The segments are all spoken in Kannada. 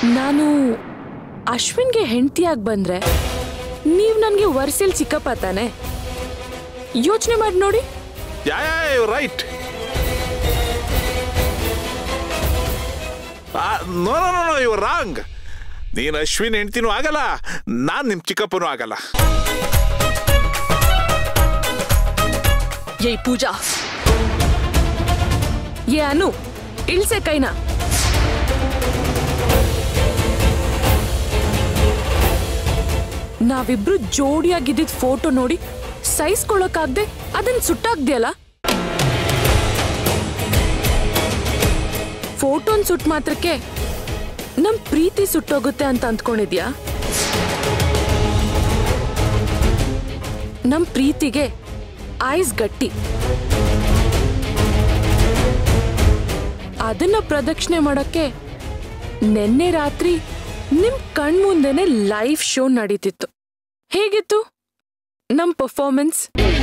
ನಾನು ಅಶ್ವಿನ್ಗೆ ಹೆಂಡತಿಯಾಗಿ ಬಂದ್ರೆ ನೀವು ನನಗೆ ವರ್ಸೆಲ್ ಚಿಕ್ಕಪ್ಪ ತಾನೆ ಯೋಚನೆ ಮಾಡಿ ನೋಡಿ yeah right no no no you wrong ನೀನು ಅಶ್ವಿನ್ ಹೆಂಡ್ತಿನೂ ಆಗಲ್ಲ ನಾನ್ ನಿಮ್ ಚಿಕ್ಕಪ್ಪನೂ ಆಗಲ್ಲ ಏಯ್ ಪೂಜಾ ಏ ಅನು ಇಳ್ಸೆ ಕೈನ ನಾವಿಬ್ರು ಜೋಡಿಯಾಗಿದ್ದಿದ್ ಫೋಟೋ ನೋಡಿ ಸಹಿಸ್ಕೊಳಕ್ಕಾಗ್ದೆ ಅದನ್ನ ಸುಟ್ಟಾಗ್ದೆಯಲ್ಲ ಫೋಟೋನ್ ಸುಟ್ ಮಾತ್ರಕ್ಕೆ ನಮ್ ಪ್ರೀತಿ ಸುಟ್ಟೋಗುತ್ತೆ ಅಂತ ಅಂದ್ಕೊಂಡಿದ್ಯಾ ನಮ್ ಪ್ರೀತಿಗೆ ಐಸ್ ಗಟ್ಟಿ ಅದನ್ನ ಪ್ರದಕ್ಷಿಣೆ ಮಾಡಕ್ಕೆ ನಿನ್ನೆ ರಾತ್ರಿ ನಿಮ್ ಕಣ್ಮುಂದೆನೆ ಲೈವ್ ಶೋ ನಡೀತಿತ್ತು ಹೇಗಿತ್ತು ನಮ್ ಪರ್ಫಾರ್ಮೆನ್ಸ್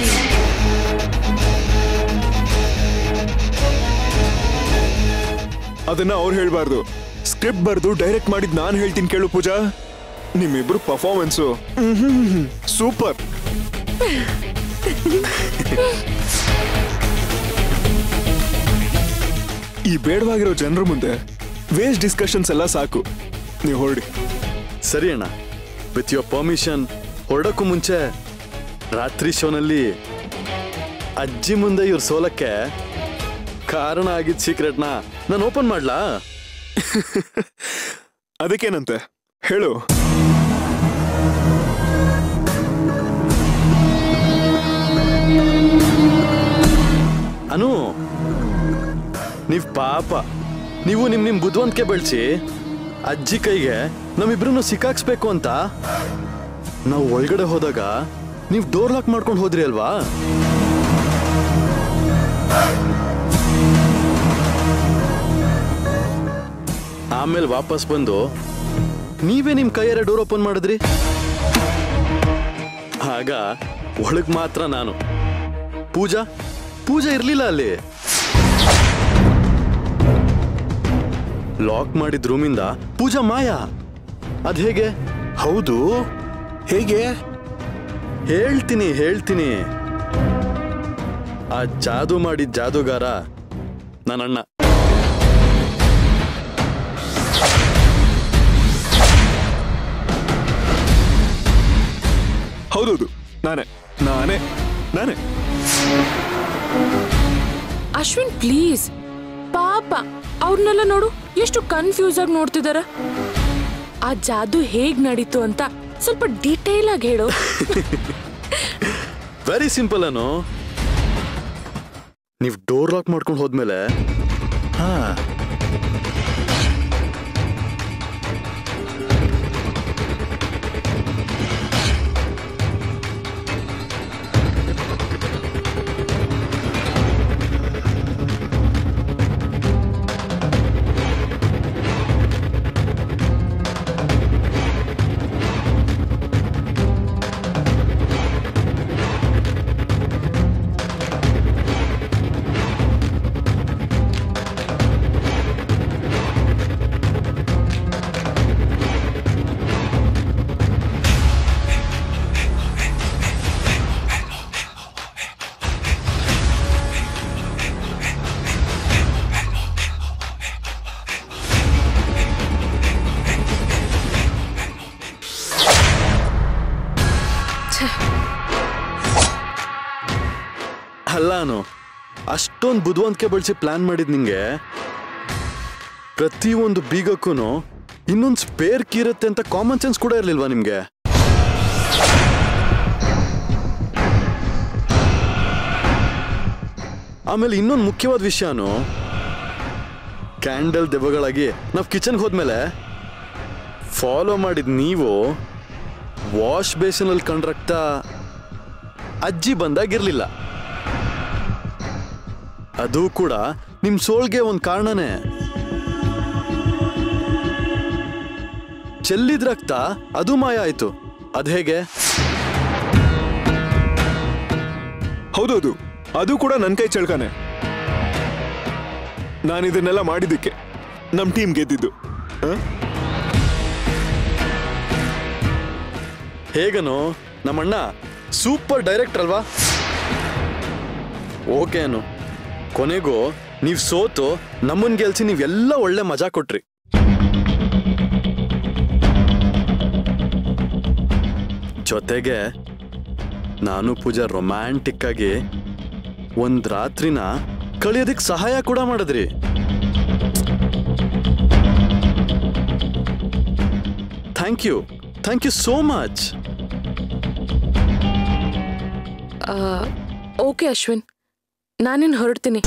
ಅದನ್ನ ಅವ್ರು ಹೇಳ್ಬಾರ್ದು ಸ್ಕ್ರಿಪ್ಟ್ ಬರ್ದು ಡೈರೆಕ್ಟ್ ಮಾಡಿದ್ ನಾನ್ ಹೇಳ್ತೀನಿ ಕೇಳು ಪೂಜಾ ನಿಮ್ಮಿಬ್ರು ಪರ್ಫಾರ್ಮೆನ್ಸು ಸೂಪರ್ ಈ ಬೇಡವಾಗಿರೋ ಜನರ ಮುಂದೆ ವೇಸ್ಟ್ ಡಿಸ್ಕಷನ್ಸ್ ಎಲ್ಲ ಸಾಕು ನೀವು ಹೊರಡಿ ಸರಿ ಅಣ್ಣ ವಿತ್ ಯುವರ್ ಪರ್ಮಿಷನ್ ಹೊರಡಕ್ಕೂ ಮುಂಚೆ ರಾತ್ರಿ ಶೋನಲ್ಲಿ ಅಜ್ಜಿ ಮುಂದೆ ಇವ್ರ ಸೋಲಕ್ಕೆ ಕಾರಣ ಆಗಿದ್ದ ಸೀಕ್ರೆಟ್ನ ನಾನು ಓಪನ್ ಮಾಡ್ಲಾ ಅದಕ್ಕೇನಂತೆ ಹೇಳು ಅನು ನೀವ್ ಪಾಪ ನೀವು ನಿಮ್ ನಿಮ್ ಬುದ್ಧಿವಂತಿಕೆ ಬೆಳೆಸಿ ಅಜ್ಜಿ ಕೈಗೆ ನಮ್ಮಿಬ್ರನ್ನು ಸಿಕ್ಕಾಕ್ಸ್ಬೇಕು ಅಂತ ನಾವು ಒಳಗಡೆ ಹೋದಾಗ ನೀವು ಡೋರ್ ಲಾಕ್ ಮಾಡ್ಕೊಂಡು ಹೋದ್ರಿ ಅಲ್ವಾ ಆಮೇಲೆ ವಾಪಸ್ ಬಂದು ನೀವೇ ನಿಮ್ ಕೈಯಾರೆ ಡೋರ್ ಓಪನ್ ಮಾಡಿದ್ರಿ ಆಗ ಒಳಗ್ ಮಾತ್ರ ನಾನು ಪೂಜಾ ಪೂಜಾ ಇರ್ಲಿಲ್ಲ ಅಲ್ಲಿ ಲಾಕ್ ಮಾಡಿದ ರೂಮಿಂದ ಪೂಜಾ ಮಾಯ ಅದ್ ಹೇಗೆ ಹೌದು ಹೇಗೆ ಹೇಳ್ತೀನಿ ಹೇಳ್ತೀನಿ ಆ ಜಾದು ಮಾಡಿದ ಜಾದುಗಾರ ನನ್ನ ಅಣ್ಣ ಹೌದೌದು ನಾನೇ ನಾನೇ ನಾನೇ ಅಶ್ವಿನ್ ಪ್ಲೀಸ್ ಪಾಪ ಅವ್ರನ್ನೆಲ್ಲ ನೋಡು ಎಷ್ಟು ಕನ್ಫ್ಯೂಸ್ ಆಗಿ ನೋಡ್ತಿದಾರ ಆ ಜಾದು ಹೇಗ್ ನಡೀತು ಅಂತ ಸ್ವಲ್ಪ ಡೀಟೇಲ್ ಆಗಿ ಹೇಳು ವೆರಿ ಸಿಂಪಲ್ ಅನು ನೀವು ಡೋರ್ ಲಾಕ್ ಮಾಡ್ಕೊಂಡು ಹೋದ್ಮೇಲೆ ಹಾ ಅಲ್ಲ ಅನು ಅಷ್ಟೊಂದು ಬುದ್ಧಿವಂತಿಕೆ ಬಳಸಿ ಪ್ಲಾನ್ ಮಾಡಿದ್ ನಿಂಗೆ ಪ್ರತಿಯೊಂದು ಬೀಗಕ್ಕೂ ಇನ್ನೊಂದು ಸ್ಪೇರ್ ಕೀ ಇರುತ್ತೆ ಅಂತ ಕಾಮನ್ ಸೆನ್ಸ್ ಕೂಡ ಇರ್ಲಿಲ್ವಾ ನಿಮ್ಗೆ ಆಮೇಲೆ ಇನ್ನೊಂದು ಮುಖ್ಯವಾದ ವಿಷಯನು ಕ್ಯಾಂಡಲ್ ದೆವ್ವಗಳಾಗಿ ನಾವು ಕಿಚನ್ಗೆ ಹೋದ್ಮೇಲೆ ಫಾಲೋ ಮಾಡಿದ ನೀವು ವಾಶ್ ಬೇಸಿನಲ್ಲಿ ಕಂಡ ರಕ್ತ ಅಜ್ಜಿ ಬಂದಾಗಿರ್ಲಿಲ್ಲ ಅದು ಕೂಡ ನಿಮ್ ಸೋಲ್ಗೆ ಒಂದು ಕಾರಣನೇ ಚೆಲ್ಲಿದ ರಕ್ತ ಅದು ಮಾಯ ಆಯ್ತು ಅದ್ ಹೇಗೆ ಹೌದೌದು ಅದು ಕೂಡ ನನ್ನ ಕೈ ಚಳ್ಕಾನೆ ನಾನು ಇದನ್ನೆಲ್ಲ ಮಾಡಿದ್ದಕ್ಕೆ ನಮ್ಮ ಟೀಮ್ ಗೆದ್ದಿದ್ದು ಆ? ಹೇಗನು ನಮ್ಮಣ್ಣ ಸೂಪರ್ ಡೈರೆಕ್ಟರ್ ಅಲ್ವಾ ಓಕೆ ಅನು ಕೊನೆಗೂ ನೀವು ಸೋತು ನಮ್ಮನ್ ಗೆಲ್ಸಿ ನೀವೆಲ್ಲ ಒಳ್ಳೆ ಮಜಾ ಕೊಟ್ರಿ ಜೊತೆಗೆ ನಾನು ಪೂಜಾ ರೊಮ್ಯಾಂಟಿಕ್ ಆಗಿ ಒಂದ್ ರಾತ್ರಿನ ಕಳಿಯೋದಕ್ಕೆ ಸಹಾಯ ಕೂಡ ಮಾಡಿದ್ರಿ thank you thank you so much okay Ashwin ನಾನೇನು ಹೊರಡ್ತೀನಿ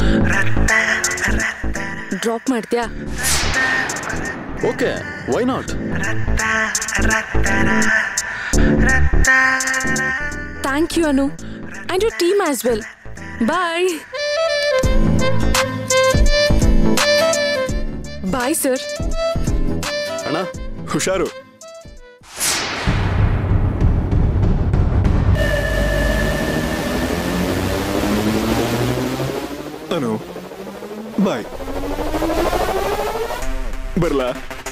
ಡ್ರಾಪ್ ಮಾಡ್ತೀಯಾ okay why not thank you Anu and you team as well bye bye sir ಅಣ್ಣ ಹುಷಾರು ಅನು ಬಾಯ್ ಬರ್ಲಾ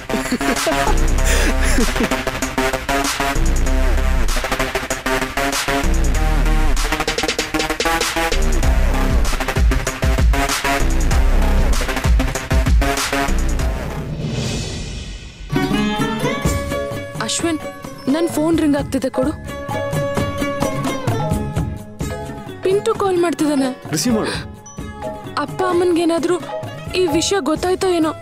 ಅಶ್ವಿನ್ ನನ್ನ ಫೋನ್ ರಿಂಗ್ ಆಗ್ತಿದೆ ಕೊಡು ಪಿಂಟು ಕಾಲ್ ಮಾಡ್ತಿದ್ದಾನೆ ರಿಸೀವ್ ಮಾಡು ಅಪ್ಪ ಅಮ್ಮನ್ಗೇನಾದ್ರೂ ಈ ವಿಷಯ ಗೊತ್ತಾಯ್ತೋ ಏನೋ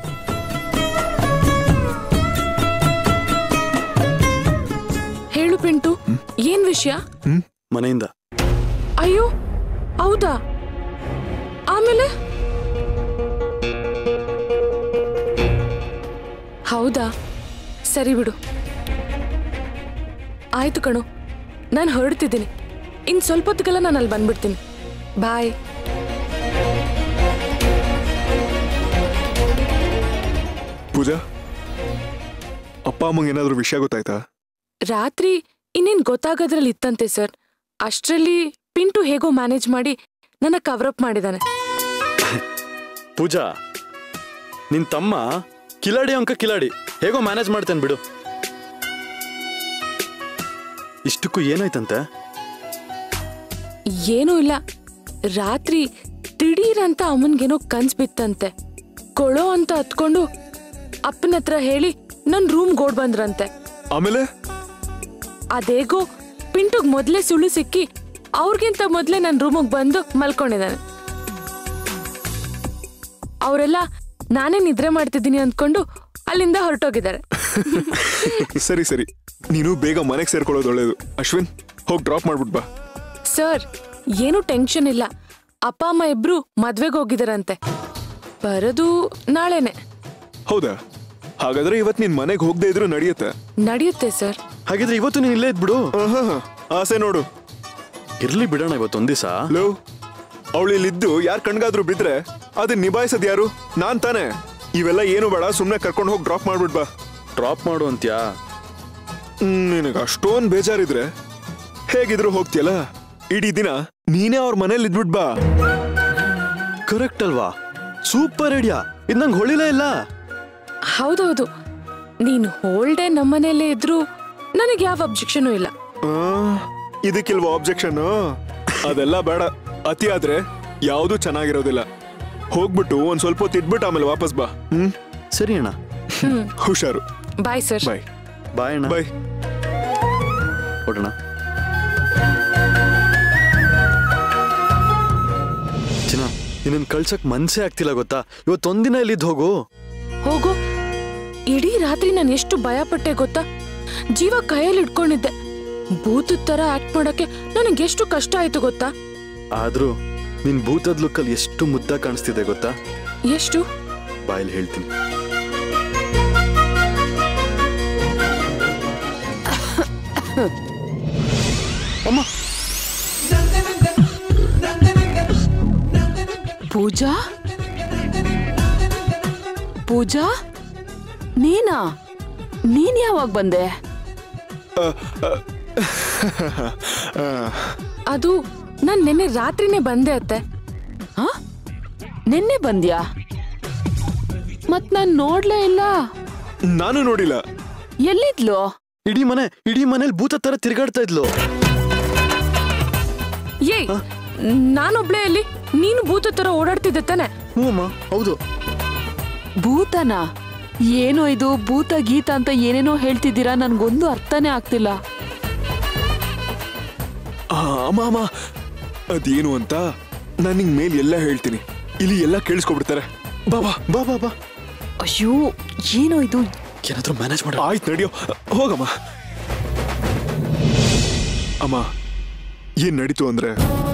ಹೇಳು ಪಿಂಟು ಏನ್ ವಿಷಯ ಮನೆಯಿಂದ ಅಯ್ಯೋ ಹೌದಾ ಆಮೇಲೆ ಹೌದಾ ಸರಿ ಬಿಡು ಆಯ್ತು ಕಣು ನಾನು ಹೊರಡ್ತಿದ್ದೀನಿ ಇನ್ನು ಸ್ವಲ್ಪ ಹೊತ್ತಿಗೆಲ್ಲ ನಾನು ಅಲ್ಲಿ ಬಂದ್ಬಿಡ್ತೀನಿ ಬಾಯ್ ಪೂಜಾ ಅಪ್ಪ ಅಮ್ಮಂಗೆ ಏನಾದರೂ ವಿಷಯ ಗೊತ್ತಾಯ್ತಾ ರಾತ್ರಿ ಇನ್ನೇನ್ ಗೊತ್ತಾಗೋದ್ರಲ್ಲಿ ಇತ್ತಂತೆ ಸರ್ ಅಷ್ಟರಲ್ಲಿ ಪಿಂಟು ಹೇಗೋ ಮ್ಯಾನೇಜ್ ಮಾಡಿ ನನ್ನ ಕವರಪ್ ಮಾಡಿದಾನೆ ಪೂಜಾ ನಿನ್ ತಮ್ಮ ಕಿಲಾಡಿ ಅಂಕ ಕಿಲಾಡಿ ಹೇಗೋ ಮ್ಯಾನೇಜ್ ಮಾಡ್ತೇನೆ ಬಿಡು ಇಷ್ಟಕ್ಕೂ ಏನಾಯ್ತಂತೆ ಏನೂ ಇಲ್ಲ ರಾತ್ರಿ ದಿಢೀರಂತ ಅಮ್ಮನ್ಗೇನೋ ಕನ್ಸ್ ಬಿತ್ತಂತೆ ಕೊಳೋ ಅಂತ ಹತ್ಕೊಂಡು ಅಪ್ಪನ ಹತ್ರ ಹೇಳಿ ನನ್ ರೂಮ್ ಗೋಡ್ ಬಂದ್ರಂತೆ ಆಮೇಲೆ ಅದೇಗೋ ಪಿಂಟುಗ್ ಮೊದ್ಲೇ ಸುಳ್ಳು ಸಿಕ್ಕಿ ಅವ್ರಿಗಿಂತ ಮೊದ್ಲೇ ನನ್ನ ರೂಮಿಗೆ ಬಂದು ಮಲ್ಕೊಂಡಿದ್ದಾನೆ ಅವರೆಲ್ಲ ನಾನೇ ನಿದ್ರೆ ಮಾಡ್ತಿದ್ದೀನಿ ಅಂದ್ಕೊಂಡು ಅಲ್ಲಿಂದ ಹೊರಟೋಗಿದ್ದಾರೆ ಸರಿ ಸರಿ ನೀನು ಬೇಗ ಮನೆಗೆ ಸೇರ್ಕೊಳ್ಳೋದು ಒಳ್ಳೇದು ಅಶ್ವಿನ್ ಹೋಗಿ ಡ್ರಾಪ್ ಮಾಡ್ಬಿಟ್ ಬಾ ಸರ್ ಏನು ಟೆನ್ಷನ್ ಇಲ್ಲ ಅಪ್ಪ ಅಮ್ಮ ಇಬ್ರು ಮದ್ವೆಗೆ ಹೋಗಿದಾರಂತೆ ಬರೋದು ನಾಳೆನೆ ಹೌದಾ ಹಾಗಾದ್ರೆ ಇವತ್ತು ನಿನ್ ಮನೆಗೆ ಹೋಗದೆ ಇದ್ರೂ ನಡೆಯುತ್ತೆ ನಡೆಯುತ್ತೆ ಸರ್ ಹಾಗಿದ್ರೆ ಇವತ್ತು ನೀನ್ ಇಲ್ಲೇ ಇದ್ಬಿಡು ಆಹಾ, ಆಸೆ ನೋಡು ಇರ್ಲಿ ಬಿಡೋಣ ಇವತ್ತೊಂದ್ ದಿವಸ ಲೋ ಅವಳು ಇಲ್ಲಿದ್ದು ಯಾರ್ ಕಣ್ಗಾದ್ರೂ ಬಿದ್ರೆ ಅದನ್ನ ನಿಭಾಯಿಸದ್ ಯಾರು ನಾನ್ ತಾನೇ ಇವೆಲ್ಲ ಏನು ಬೇಡ ಸುಮ್ನೆ ಕರ್ಕೊಂಡು ಹೋಗಿ ಡ್ರಾಪ್ ಮಾಡ್ಬಿಟ್ ಬಾ ಡ್ರಾಪ್ ಮಾಡು ಅಂತ್ಯಾ ನಿನಗೆ ಅಷ್ಟೊಂದ್ ಬೇಜಾರಿದ್ರೆ ಹೇಗಿದ್ರು ಹೋಗ್ತಿಯಲ್ಲ ಇಡೀ ದಿನ ನೀನೇ ಅವ್ರ ಮನೇಲಿ ಇದ್ಬಿಟ್ ಬಾ ಕರೆಕ್ಟ್ ಅಲ್ವಾ ಸೂಪರ್ ಐಡಿಯಾ ಇದು ನಂಗೆ ಹೊಳಿಲೇ ಇಲ್ಲ ಹೌದೌದು ನೀನು ಹೋಲ್ ಡೇ ನಮ್ಮನೇಲೇ ಇದ್ರು ನನಗೆ ಯಾವ ಅಬ್ಜೆಕ್ಷನು ಇಲ್ಲ ಆ, ಇದಕ್ಕಿಲ್ವಾ ಆಬ್ಜೆಕ್ಷನ್ ಅದೆಲ್ಲ ಬೇಡ ಅತಿ ಆದ್ರೆ ಯಾವುದು ಚೆನ್ನಾಗಿರೋದಿಲ್ಲ ಹೋಗ್ಬಿಟ್ಟು ಒಂದ್ ಸ್ವಲ್ಪ ಹೊತ್ತು ಇದ್ಬಿಟ್ಟು ಆಮೇಲೆ ವಾಪಸ್ ಬಾ ಹ್ಮ್ ಸರಿ ಅಣ್ಣ ಹುಷಾರು ಬಾಯ್ ಸರ್ ಬಾಯ್ ಬಾಯ್ ಅಣ್ಣ ಬಾಯ್ ಹೊಡೋಣ ಚಿನ್ನ ನಿನ್ನ ಕಳ್ಸಕ್ ಮನ್ಸೇ ಆಗ್ತಿಲ್ಲ ಗೊತ್ತಾ ಇವತ್ತೊಂದಿನ ಇಲ್ಲಿದ್ದು ಹೋಗು ಹೋಗು ಇಡೀ ರಾತ್ರಿ ನಾನು ಎಷ್ಟು ಭಯ ಪಟ್ಟೆ ಗೊತ್ತಾ ಜೀವ ಕೈಯಲ್ಲಿ ಇಟ್ಕೊಂಡಿದ್ದೆ ಭೂತದ ತರ ಆಕ್ಟ್ ಮಾಡಕ್ಕೆ ನನಗೆ ಎಷ್ಟು ಕಷ್ಟ ಆಯ್ತು ಗೊತ್ತಾ ಆದ್ರೂ ನಿನ್ ಭೂತದ್ ಲುಕ್ಕಲ್ಲಿ ಎಷ್ಟು ಮುದ್ದ ಕಾಣಿಸ್ತಿದೆ ಗೊತ್ತಾ ಎಷ್ಟು ಬಾಯಲ್ಲಿ ಹೇಳ್ತೀನಿ ಅಮ್ಮ ಪೂಜಾ ಪೂಜಾ ನೀನಾ ನೀನ್ ಯಾವಾಗ ಬಂದೆ ಅದು ನಾನ್ ನಿನ್ನೆ ರಾತ್ರಿನೇ ಬಂದೆ ಅತ್ತೆ ಹ ನಿನ್ನೆ ಬಂದ್ಯಾ ಮತ್ ನಾನ್ ನೋಡ್ಲೇ ಇಲ್ಲ ನಾನು ನೋಡಿಲ್ಲ ಎಲ್ಲಿದ್ಲು ಇಡೀ ಮನೆ ಇಡೀ ಮನೇಲಿ ಭೂತ ತರ ತಿರ್ಗಾಡ್ತಾ ಇದ್ಲು ಏಯ್ ನಾನೊಬ್ಳೆ ಅಲ್ಲಿ ನೀನು ಭೂತ ತರ ಓಡಾಡ್ತಿದ್ದೆ ತಾನೆ ಹ್ಞೂ ಅಮ್ಮ ಹೌದು ಭೂತನ ಏನೋ ಇದು ಭೂತ ಗೀತ ಅಂತ ಏನೇನೋ ಹೇಳ್ತಿದ್ದೀರಾ ನನ್ಗೊಂದು ಅರ್ಥನೇ ಆಗ್ತಿಲ್ಲ ಆ, ಅಮ್ಮ ಅಮ್ಮ ಅದೇನು ಅಂತ ನಾನು ನಿಂಗೆ ಮೇಲ್ ಎಲ್ಲ ಹೇಳ್ತೀನಿ ಇಲ್ಲಿ ಎಲ್ಲ ಕೇಳಿಸ್ಕೊಬಿಡ್ತಾರೆ ಬಾ ಬಾ ಬಾ ಬಾ ಬಾ ಅಯ್ಯೋ ಏನೋ ಇದು ಏನಾದ್ರೂ ಮ್ಯಾನೇಜ್ ಮಾಡ ಆಯ್ತು ನಡಿಯೋ ಹೋಗಮ್ಮ ಅಮ್ಮ ಏನ್ ನಡೀತು ಅಂದ್ರೆ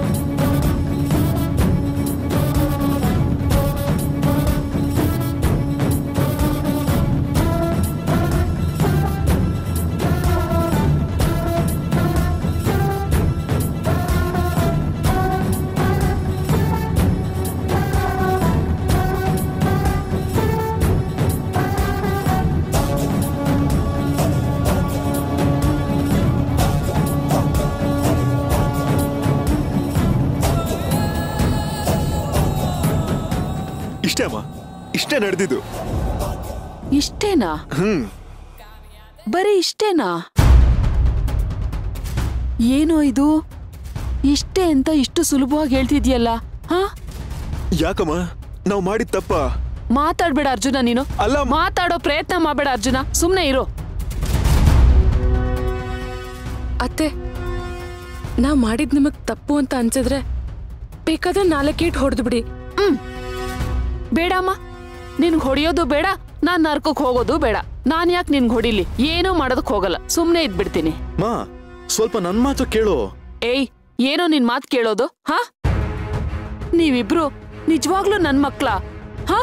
ಇಷ್ಟೇ ಅಮ್ಮ ಇಷ್ಟೇ ನಡೆದಿದ್ದು ಇಷ್ಟೇನಾ ಹ್ಮ್ ಬರೀ ಇಷ್ಟೇನಾ ಏನೋ ಇದು ಇಷ್ಟೇ ಅಂತ ಇಷ್ಟು ಸುಲಭವಾಗಿ ಹೇಳ್ತಿದ್ಯಲ್ಲ ಹಾ ಯಾಕಮ್ಮ ನಾವು ಮಾಡಿದ ತಪ್ಪ ಮಾತಾಡ್ಬೇಡ ಅರ್ಜುನ ನೀನು ಅಲ್ಲ ಮ- ಮಾತಾಡೋ ಪ್ರಯತ್ನ ಮಾಡ್ಬೇಡ ಅರ್ಜುನ ಸುಮ್ನೆ ಇರು ಅತ್ತೆ ನಾ ಮಾಡಿದ್ ನಿಮಗ್ ತಪ್ಪು ಅಂತ ಅನ್ಸಿದ್ರೆ ಬೇಕಾದ್ರೆ ನಾಲ್ಕೇಟ್ ಹೊಡೆದು ಬಿಡಿ ಬೇಡಮ್ಮ ನಿನ್ಗ್ ಹೊಡಿಯೋದು ಬೇಡ ನಾನ್ ನರ್ಕಕ್ ಹೋಗೋದು ಬೇಡ ನಾನ್ ಯಾಕೆ ನಿನ್ಗ್ ಹೊಡಿಲಿ ಏನೂ ಮಾಡೋದಕ್ ಹೋಗಲ್ಲ ಸುಮ್ನೆ ಇದ್ಬಿಡ್ತೀನಿ ಮಾ ಸ್ವಲ್ಪ ನನ್ ಮಾತು ಕೇಳು ಏಯ್ ಏನೋ ನಿನ್ ಮಾತ್ ಕೇಳೋದು ಹಾ ನೀವಿಬ್ರು ನಿಜವಾಗ್ಲೂ ನನ್ ಮಕ್ಳ ಹಾ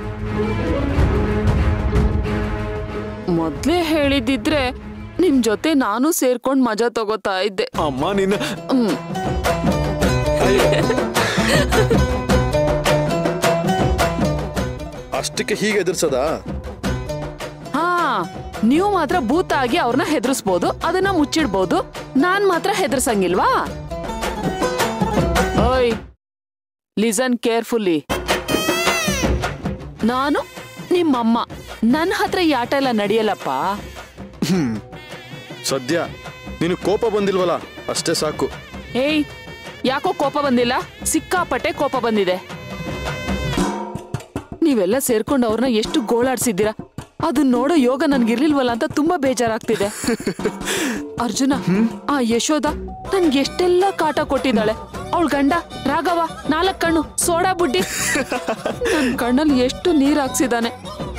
ಮೊದ್ಲೇ ಹೇಳಿದಿದ್ರೆ ನಿಮ್ ಜೊತೆ ನಾನು ಸೇರ್ಕೊಂಡ್ ಮಜಾ ತಗೋತಾ ಇದ್ದೆ ಅಮ್ಮ ನಿನ್ನ ಹ್ಮ್ ಅಷ್ಟಕ್ಕೆ ಹೀಗೆ ಎದುರ್ಸದಾ ಹಾ ನೀವು ಮಾತ್ರ ಭೂತ ಆಗಿ ಅವ್ರನ್ನ ಹೆದರ್ಸ್ಬೋದು ಅದನ್ನ ಮುಚ್ಚಿಡ್ಬೋದು ನಾನ್ ಮಾತ್ರ ಹೆದರ್ಸಂಗಿಲ್ವಾ ಓಯ್ ಲಿಸನ್ ಕೇರ್ಫುಲ್ಲಿ ನಾನು ನಿಮ್ಮಮ್ಮ ನನ್ನ ಹತ್ರ ಈ ಆಟ ಎಲ್ಲ ನಡೆಯಲ್ಲಪ್ಪ ಸದ್ಯ ನೀನು ಕೋಪ ಬಂದಿಲ್ವಲ್ಲ ಅಷ್ಟೇ ಸಾಕು ಏಯ್ ಯಾಕೋ ಕೋಪ ಬಂದಿಲ್ಲ ಸಿಕ್ಕಾಪಟ್ಟೆ ಕೋಪ ಬಂದಿದೆ ನೀವೆಲ್ಲ ಸೇರ್ಕೊಂಡು ಅವ್ರನ್ನ ಎಷ್ಟು ಗೋಳಾಡ್ಸಿದ್ದೀರಾ ಅದನ್ನ ನೋಡೋ ಯೋಗ ನನ್ಗಿರ್ಲಿಲ್ವಲ್ಲ ಅಂತ ತುಂಬಾ ಬೇಜಾರಾಗ್ತಿದೆ ಅರ್ಜುನ ಆ ಯಶೋದ ನನ್ಗೆ ಎಷ್ಟೆಲ್ಲ ಕಾಟ ಕೊಟ್ಟಿದ್ದಾಳೆ ಅವಳ ಗಂಡ ರಾಘವ ನಾಲ್ಕ್ ಕಣ್ಣು ಸೋಡಾ ಬುಡ್ಡಿ ನನ್ ಕಣ್ಣಲ್ಲಿ ಎಷ್ಟು ನೀರ್ ಹಾಕ್ಸಿದಾನೆ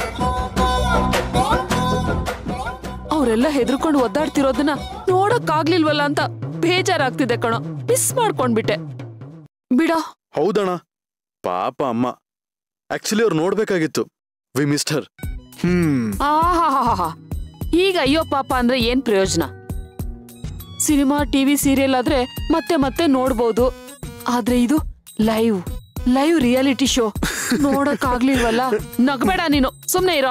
ಅವರೆಲ್ಲ ಹೆದರ್ಕೊಂಡು ಒದ್ದಾಡ್ತಿರೋದನ್ನ ನೋಡಕ್ ಆಗ್ಲಿಲ್ವಲ್ಲ ಅಂತ ಬೇಜಾರಾಗ್ತಿದೆ ಕಣೋ ಮಿಸ್ ಮಾಡ್ಕೊಂಡ್ಬಿಟ್ಟೆ ಬಿಡೋ ಹೌದಣ್ಣ ಪಾಪ ಅಮ್ಮ ಆಕ್ಚುಲಿ ಅವ್ರು ನೋಡ್ಬೇಕಾಗಿತ್ತು ವಿ ಮಿಸ್ಟರ್ ಹ್ಮ್ ಆಹಾಹಾಹಾ ಈಗ ಅಯ್ಯೋ ಪಾಪ ಅಂದ್ರೆ ಏನ್ ಪ್ರಯೋಜನ ಸಿನಿಮಾ ಟಿವಿ ಸೀರಿಯಲ್ ಆದ್ರೆ ಮತ್ತೆ ಮತ್ತೆ ನೋಡ್ಬೋದು ಆದ್ರೆ ಇದು ಲೈವ್ ಲೈವ್ ರಿಯಾಲಿಟಿ ಶೋ ನೋಡಕ್ ಆಗ್ಲಿಲ್ವಲ್ಲ ನಗ್ಬೇಡ ನೀನು ಸುಮ್ನೆ ಇರೋ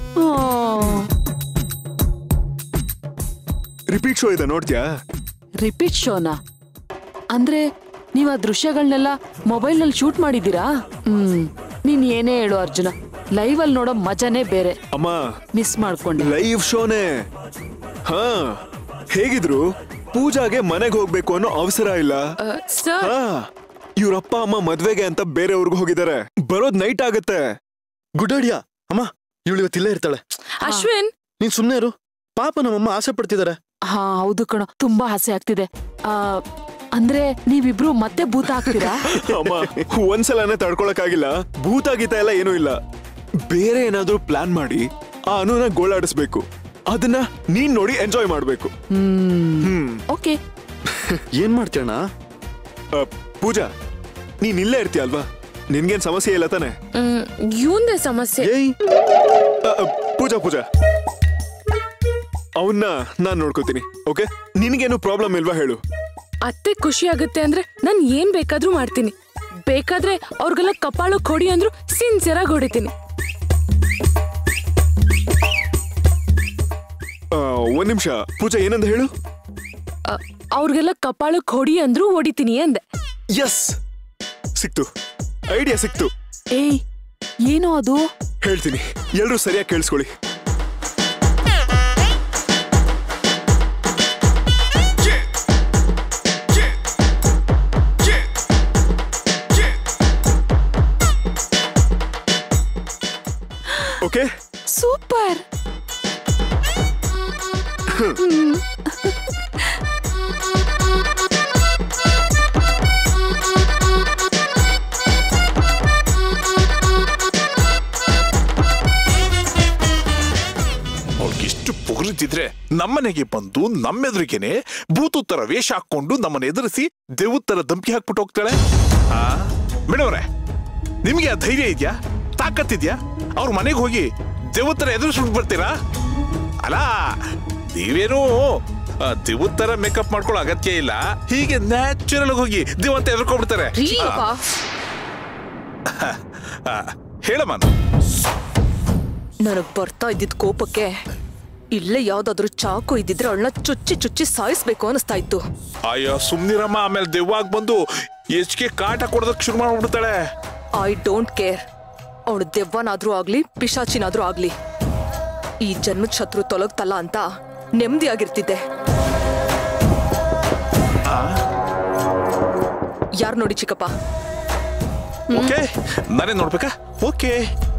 ರಿಪೀಟ್ ಶೋ ಇದೆ ನೋಡ್ತ್ಯಾ ರಿಪೀಟ್ ಶೋನಾ ಅಂದ್ರೆ ನೀವ್ ಆ ದೃಶ್ಯಗಳನ್ನೆಲ್ಲ ಮೊಬೈಲ್ ನಲ್ಲಿ ಶೂಟ್ ಮಾಡಿದೀರಾ ಹ್ಮ್ ನೀನ್ ಏನೇ ಹೇಳು ಅರ್ಜುನ ಲೈವ್ ಅಲ್ಲಿ ನೋಡೋ ಮಜಾನೇ ಬೇರೆ ಅಮ್ಮ ಮಿಸ್ ಮಾಡ್ಕೊಂಡೆ ಲೈವ್ ಶೋನೇ ಹಾ ಹೇಗಿದ್ರು ಪೂಜಾಗೆ ಮನೆಗೆ ಹೋಗ್ಬೇಕು ಅನ್ನೋ ಅವಸರ ಇಲ್ಲ ಸರ್ ಹಾ ಇವ್ರಪ್ಪ ಅಮ್ಮ ಮದ್ವೆಗೆ ಅಂತ ಬೇರೆಯವ್ರಿಗೆ ಹೋಗಿದ್ದಾರೆ ಬರೋದ್ ನೈಟ್ ಆಗತ್ತೆ ಗುಡ್ ಐಡಿಯಾ ಅಮ್ಮ ಇವಳು ಇವತ್ತು ಇಲ್ಲೇ ಇರ್ತಾಳೆ ಅಶ್ವಿನ್ ನೀನ್ ಸುಮ್ನೆ ಇರು ಪಾಪ ನಮ್ಮಮ್ಮ ಆಸೆ ಪಡ್ತಿದ್ದಾರೆ ಹಾ ಹೌದು ಕಣೋ ತುಂಬಾ ಆಸೆ ಆಗ್ತಿದೆ ಆ ಅಂದ್ರೆ ನೀವಿಬ್ರು ಮತ್ತೆ ಭೂತ ಆಗ್ತೀರಾ ಅಮ್ಮ ಒಂದ್ಸಲನೇ ತಡ್ಕೊಳಕ್ಕಾಗಿಲ್ಲ ಭೂತ ಗೀತ ಎಲ್ಲ ಏನೂ ಇಲ್ಲ ಬೇರೆ ಏನಾದ್ರೂ ಪ್ಲಾನ್ ಮಾಡಿ ಆ ಅನುನ ಗೋಳಾಡಿಸ್ಬೇಕು ಅದನ್ನ ನೀನ್ ನೋಡಿ ಎಂಜಾಯ್ ಮಾಡ್ಬೇಕು ಹ್ಮ್ ಓಕೆ ಏನ್ ಮಾಡ್ತೀಯಣ್ಣ ಆ, ಪೂಜಾ ನೀನ್ ಇಲ್ಲೇ ಇರ್ತೀಯ ಅಲ್ವಾ ನಿನ್ಗೇನ್ ಸಮಸ್ಯೆ ಇಲ್ಲ ತಾನೆ ಇವಂದೇ ಸಮಸ್ಯೆ ಏಯ್ ಆ, ಆ, ಪೂಜಾ ಪೂಜಾ ಅವನ್ನ ನಾನ್ ನೋಡ್ಕೋತೀನಿ ಓಕೆ ನಿನ್ಗೇನು ಪ್ರಾಬ್ಲಮ್ ಇಲ್ವಾ ಹೇಳು ಅತ್ತೆ ಖುಷಿ ಆಗುತ್ತೆ ಅಂದ್ರೆ ನಾನ್ ಏನ್ ಬೇಕಾದ್ರೂ ಮಾಡ್ತೀನಿ ಬೇಕಾದ್ರೆ ಅವ್ರಿಗೆಲ್ಲ ಕಪಾಳಕ್ ಹೊಡಿ ಅಂದ್ರು ಸಿನ್ಸಿಯರ್ ಆಗಿ ಹೊಡಿತೀನಿ ಆ, ಒಂದ್ ನಿಮಿಷ ಪೂಜಾ ಏನಂದ ಹೇಳು ಅ, ಅವ್ರಿಗೆಲ್ಲ ಕಪಾಳಕ್ ಹೊಡಿ ಅಂದ್ರು ಹೊಡಿತೀನಿ ಅಂದೆ ಎಸ್ ಸಿಕ್ತು ಐಡಿಯಾ ಸಿಕ್ತು ಏಯ್ ಏನೋ ಅದು ಹೇಳ್ತೀನಿ ಎಲ್ರೂ ಸರಿಯಾಗಿ ಕೇಳಿಸ್ಕೊಳ್ಳಿ ಓಕೆ ಸೂಪರ್ ಅವ್ಳಿಗೆ ಇಷ್ಟು ಪೊಗರುತ್ತಿದ್ರೆ ನಮ್ಮನೆಗೆ ಬಂದು ನಮ್ಮೆದುರಿಗೆನೆ ಭೂತು ತರ ವೇಷ ಹಾಕೊಂಡು ನಮ್ಮನ್ನ ಎದುರಿಸಿ ದೇವ್ ತರ ಧಮ್ಕಿ ಹಾಕ್ಬಿಟ್ಟು ಹೋಗ್ತಾಳೆ ಆ ಮೇಡವ್ರೆ ನಿಮ್ಗೆ ಆ ಧೈರ್ಯ ಇದೆಯಾ ತಾಕತ್ತಿದ್ಯಾ ಅವ್ರ ಮನೆಗೆ ಹೋಗಿ ದೇವ್ ತರ ಎದುರಿಸ್ಬಿಟ್ಟು ಬರ್ತೀರಾ ಅಲ್ಲ ನೀವೇನು ಆ, ದೇವ್ ತರ ಮೇಕಪ್ ಮಾಡ್ಕೊಳ್ಳೋ ಅಗತ್ಯ ಇಲ್ಲ ಹೀಗೆ ನ್ಯಾಚುರಲ್ ಹೋಗಿ ದೇವ್ ಅಂತ ಎದುರ್ಕೊಂಡ್ಬಿಡ್ತಾರೆ ಆ, ಹೇಳಮ್ಮ ನನಗ್ ಬರ್ತಾ ಇದ್ದಿದ್ ಕೋಪಕ್ಕೆ ಇಲ್ಲೇ ಯಾವ್ದಾದ್ರು ಚಾಕು ಇದ್ದಿದ್ರೆ ಅವಳನ್ನ ಚುಚ್ಚಿ ಚುಚ್ಚಿ ಸಾಯಿಸ್ಬೇಕು ಅನಿಸ್ತಾ ಇತ್ತು ಅಯ್ಯೋ ಸುಮ್ನಿರಮ್ಮ ಆಮೇಲೆ ದೆವ್ವಾಗ ಬಂದು ಹೆಚ್ಚಿಗೆ ಕಾಟ ಕೊಡೋದಕ್ಕೆ ಶುರು ಮಾಡ್ಬಿಡ್ತಾಳೆ ಐ ಡೋಂಟ್ ಕೇರ್ ಅವಳು ದೆವ್ವನಾದ್ರೂ ಆಗ್ಲಿ ಪಿಶಾಚಿನಾದ್ರೂ ಆಗ್ಲಿ ಈ ಜನ್ಮದ ಶತ್ರು ತೊಲಗ್ತಲ್ಲ ಅಂತ ನೆಮ್ಮದಿಯಾಗಿರ್ತಿದ್ದೆ ಯಾರ್ ನೋಡಿ ಚಿಕ್ಕಪ್ಪ ಓಕೆ ನಾನೇ ನೋಡ್ಬೇಕಾ okay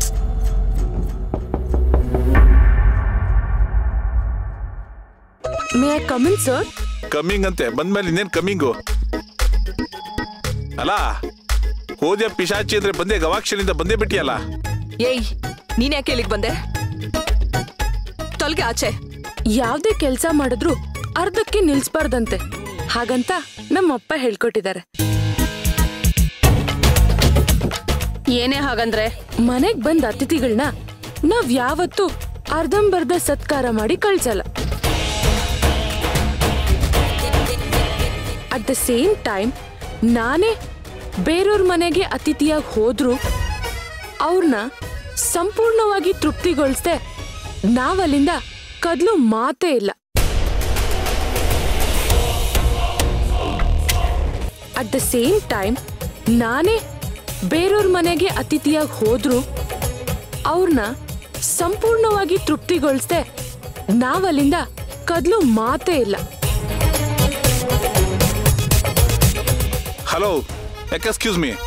may I come in sir coming ಅಂತೆ ಬಂದ್ಮೇಲೆ ಇನ್ನೇನ್ ಕಮ್ಮಿಂಗು ಅಲ್ಲ ಹೋದ್ಯ ಪಿಶಾಚಿ ಅಂದ್ರೆ ಬಂದೆ ಗವಾಕ್ಷನಿಂದ ಬಂದೇ ಬಿಟ್ಟಿಯಲ್ಲ ಏಯ್ ನೀನ್ ಯಾಕೆ ಇಲ್ಲಿಗ್ ಬಂದೆ ತೊಲ್ಗೆ ಆಚೆ ಯಾವ್ದೇ ಕೆಲ್ಸ ಮಾಡಿದ್ರು ಅರ್ಧಕ್ಕೆ ನಿಲ್ಸ್ಬಾರ್ದಂತೆ ಹಾಗಂತ ನಮ್ಮಪ್ಪ ಹೇಳ್ಕೊಟ್ಟಿದ್ದಾರೆ ಏನೇ ಹಾಗಂದ್ರೆ ಮನೆಗ್ ಬಂದ ಅತಿಥಿಗಳನ್ನ ನಾವ್ ಯಾವತ್ತೂ ಅರ್ಧಂಬರ್ಧ ಸತ್ಕಾರ ಮಾಡಿ ಕಳ್ಸಲ್ಲ ಅಟ್ ದ ಸೇಮ್ ಟೈಮ್ ನಾನೇ ಬೇರೆಯವ್ರ ಮನೆಗೆ ಅತಿಥಿಯಾಗಿ ಹೋದ್ರು ಅವ್ರನ್ನ ಸಂಪೂರ್ಣವಾಗಿ ತೃಪ್ತಿಗೊಳಿಸ್ದೆ ನಾವಲ್ಲಿಂದ ಕದ್ಲು ಮಾತೇ ಇಲ್ಲ ಅಟ್ ದ ಸೇಮ್ ಟೈಮ್ ನಾನೇ ಬೇರೆಯವ್ರ ಮನೆಗೆ ಅತಿಥಿಯಾಗಿ ಹೋದ್ರು ಅವ್ರನ್ನ ಸಂಪೂರ್ಣವಾಗಿ ತೃಪ್ತಿಗೊಳಿಸ್ದೆ ನಾವಲ್ಲಿಂದ ಕದ್ಲು ಮಾತೇ ಇಲ್ಲ ಹಲೋ ಎಕ್ಸ್ಕ್ಯೂಸ್ ಮೀ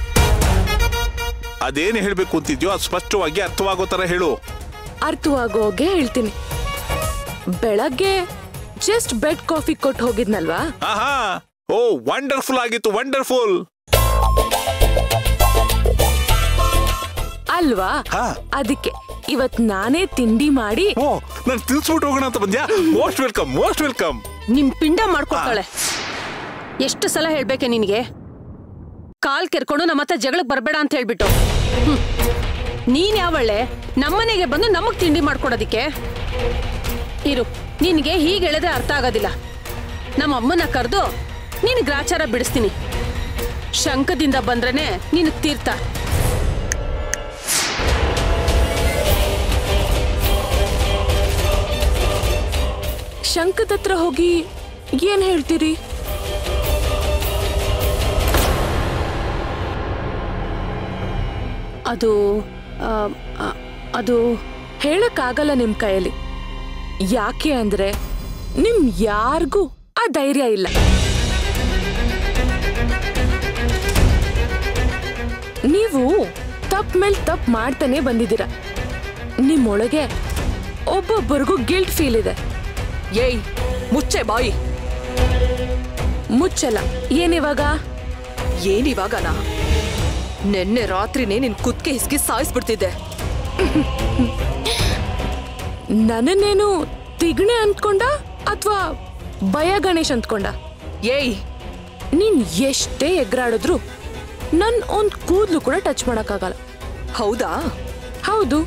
ಅದೇನು ಹೇಳ್ಬೇಕು ಅಂತಿದ್ಯೋ ಅದು ಸ್ಪಷ್ಟವಾಗಿ ಅರ್ಥವಾಗೋ ತರ ಹೇಳು ಅರ್ಥವಾಗೋಗೆ ಹೇಳ್ತೀನಿ ಬೆಳಗ್ಗೆ ಜಸ್ಟ್ ಬೆಡ್ ಕಾಫಿ ಕೊಟ್ಟು ಹೋಗಿದ್ನಲ್ವಾ ಆಹಾ ಓ ವಂಡರ್ಫುಲ್ ಆಗಿತ್ತು ವಂಡರ್ಫುಲ್ ಅಲ್ವಾ ಹಾ. ಅದಕ್ಕೆ ಇವತ್ ನಾನೇ ತಿಂಡಿ ಮಾಡಿ ಓ ನಾನು ತಿನ್ಸ್ಬಿಟ್ಟು ಹೋಗೋಣ ಅಂತ ಬಂದ್ಯಾ ಮೋಸ್ಟ್ ವೆಲ್ಕಮ್ ಮೋಸ್ಟ್ ವೆಲ್ಕಮ್ ನಿಮ್ ಪಿಂಡ ಮಾಡ್ಕೊಡ್ತಾಳೆ ಎಷ್ಟು ಸಲ ಹೇಳ್ಬೇಕೆ ನಿನಗೆ ಕಾಲ್ ಕೆರ್ಕೊಂಡು ನಮ್ಮ ಹತ್ರ ಜಗಳಕ್ಕೆ ಬರಬೇಡ ಅಂತ ಹೇಳ್ಬಿಟ್ಟು ಹ್ಮ್. ನೀನ್ ಯಾವಳ್ಳೆ ನಮ್ಮನೆಗೆ ಬಂದು ನಮಗ್ ತಿಂಡಿ ಮಾಡ್ಕೊಡೋದಿಕ್ಕೆ ಇರು ನಿನಗೆ ಹೀಗೆ ಹೇಳಿದ್ರೆ ಅರ್ಥ ಆಗೋದಿಲ್ಲ ನಮ್ಮ ಅಮ್ಮನ ಕರೆದು ನೀನು ಗ್ರಾಚಾರ ಬಿಡಿಸ್ತೀನಿ ಶಂಕದಿಂದ ಬಂದ್ರೇನೆ ನೀನು ತೀರ್ಥ ಶಂಕದ ಹತ್ರ ಹೋಗಿ ಏನ್ ಹೇಳ್ತೀರಿ ಅದು ಆ, ಆ, ಅದು ಹೇಳಕ್ಕಾಗಲ್ಲ ನಿಮ್ ಕೈಯಲ್ಲಿ ಯಾಕೆ ಅಂದ್ರೆ ನಿಮ್ ಯಾರಿಗೂ ಆ ಧೈರ್ಯ ಇಲ್ಲ ನೀವು ತಪ್ ಮೇಲ್ ತಪ್ ಮಾಡ್ತಾನೆ ಬಂದಿದ್ದೀರ ನಿಮ್ಮೊಳಗೆ ಒಬ್ಬೊಬ್ಬರಿಗೂ ಗಿಲ್ಟ್ ಫೀಲ್ ಇದೆ ಏಯ್ ಮುಚ್ಚೆ ಬಾಯಿ ಮುಚ್ಚಲ್ಲ ಏನಿವಾಗ ಏನಿವಾಗನಾ ನೆನ್ನೆ ರಾತ್ರಿನೇ ನಿನ್ ಕುತ್ಕೆ ಹಿಸ್ಕಿ ಸಾಯಿಸ್ಬಿಡ್ತಿದ್ದೆ ನನ್ನನ್ನೇನು ತಿಗಣೆ ಅಂದ್ಕೊಂಡ ಅಥವಾ ಭಯ ಗಣೇಶ್ ಅಂದ್ಕೊಂಡ ಏಯ್ ನೀನ್ ಎಷ್ಟೇ ಎಗ್ರಾಡಿದ್ರು ನನ್ ಒಂದ್ ಕೂದ್ಲು ಕೂಡ ಟಚ್ ಮಾಡಕ್ಕಾಗಲ್ಲ ಹೌದಾ ಹೌದು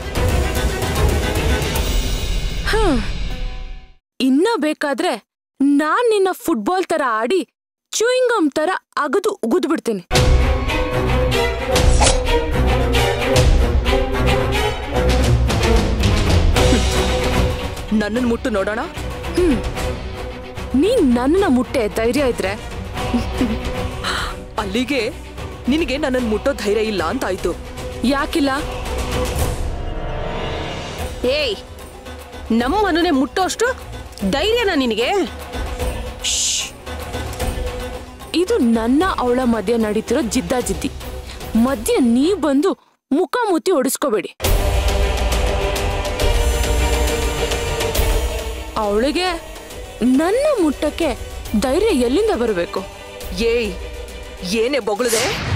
ಹ ಇನ್ನ ಬೇಕಾದ್ರೆ ನಾನ್ ನಿನ್ನ ಫುಟ್ಬಾಲ್ ತರ ಆಡಿ ಚೂಯಿಂಗಮ್ ತರ ಅಗದು ಉಗಿದು ಬಿಡ್ತೀನಿ ನನ್ನನ್ ಮುಟ್ಟು ನೋಡೋಣ ನೀನ್ ನನ್ನ ಮುಟ್ಟೆ ಧೈರ್ಯ ಇದ್ರೆ ಅಲ್ಲಿಗೆ ನಿನಗೆ ನನ್ನನ್ ಮುಟ್ಟೋ ಧೈರ್ಯ ಇಲ್ಲ ಅಂತ ಆಯ್ತು ಯಾಕಿಲ್ಲ ಏಯ್ ನಮ್ಮ ಮನನೆ ಮುಟ್ಟೋಷ್ಟು ಧೈರ್ಯನಾ ನಿನಗೆ ಇದು ನನ್ನ ಅವಳ ಮಧ್ಯೆ ನಡೀತಿರೋ ಜಿದ್ದಾಜಿದ್ದಿ ಮಧ್ಯೆ ನೀವ್ ಬಂದು ಮುಖ ಮುತ್ತಿ ಹೊಡಿಸ್ಕೋಬೇಡಿ ಅವಳಿಗೆ ನನ್ನ ಮುಟ್ಟಕ್ಕೆ ಧೈರ್ಯ ಎಲ್ಲಿಂದ ಬರಬೇಕು ಏಯ್ ಏನೇ ಬೊಗಳ್ದೆ